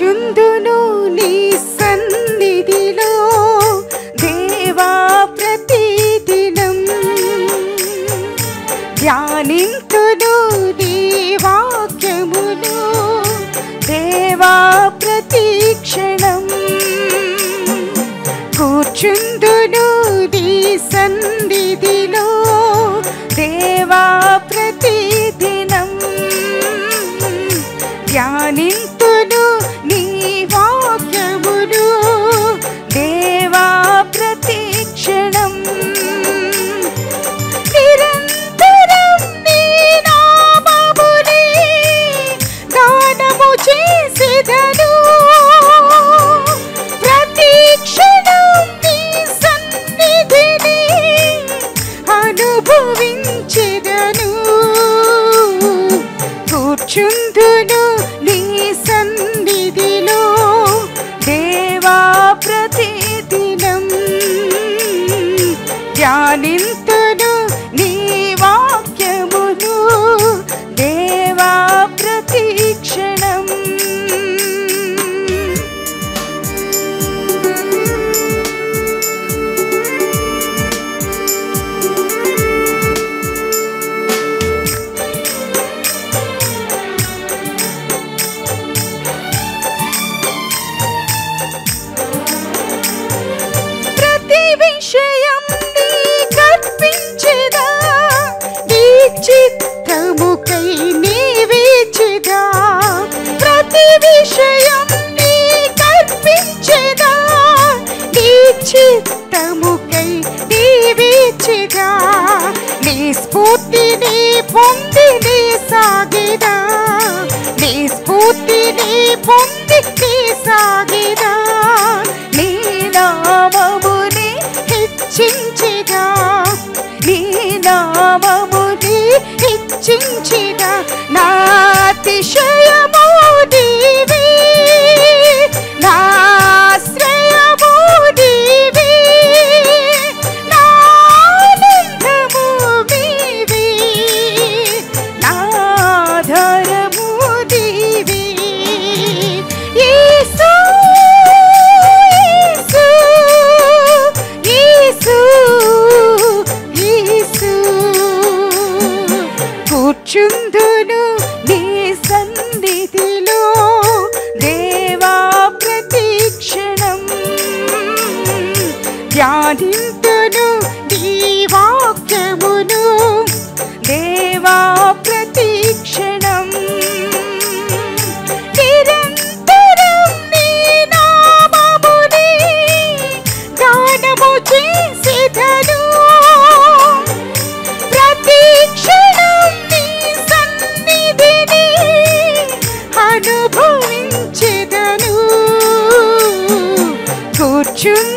కూర్చుందును నీ సన్నిధిలో దేవా ప్రతిదినం ధ్యానింతును నీ వాక్యమును దేవా ప్రతిక్షణం కూర్చుందును నీ సన్నిధిలో దేవా ప్రతిదినం ధ్యానింతును నీ వాక్యమును దేవా ప్రతిక్షణం నిరంతరం నీ నామమునే గానము చేసేదను ప్రతి క్షణం నీ సన్నిధిని అనుభవించెదను కూర్చుందును నీ సన్నిధిలో దేవా ప్రతిదినం ధ్యానింతును నీ వాక్యమును దేవా ప్రతిక్షణం ప్రతి విషయం నీ కర్పించదా నీ చిత్తముకై నీవిచిదా ప్రతి విషయం నీ కర్పించదా నీ చిత్తముకై నీవిచిదా నీ స్ఫూర్తిని పొంది నీ సాగిదా నీ స్ఫూర్తిని పొంది నీ సాగిదా నీ నామముని హెచ్చించిదా నీ నామముని హెచ్చించిదా నా అతిశయము నీవే నా ఆశ్రయము నీవే నా ఆనందము నీవే నా ఆధారము నీవే యేసు యేసు యేసు యేసు కూర్చుందును నీ సన్నిధిలో దేవా ప్రతిక్షణం ధ్యానింతును నీ వాక్యమును దేవా ప్రతిక్షణం నిరంతరం నీ నామమునే గానము చేసేదను ప్రతి క్షణం నీ సన్నిధిని అనుభవించెదను కూర్చుందును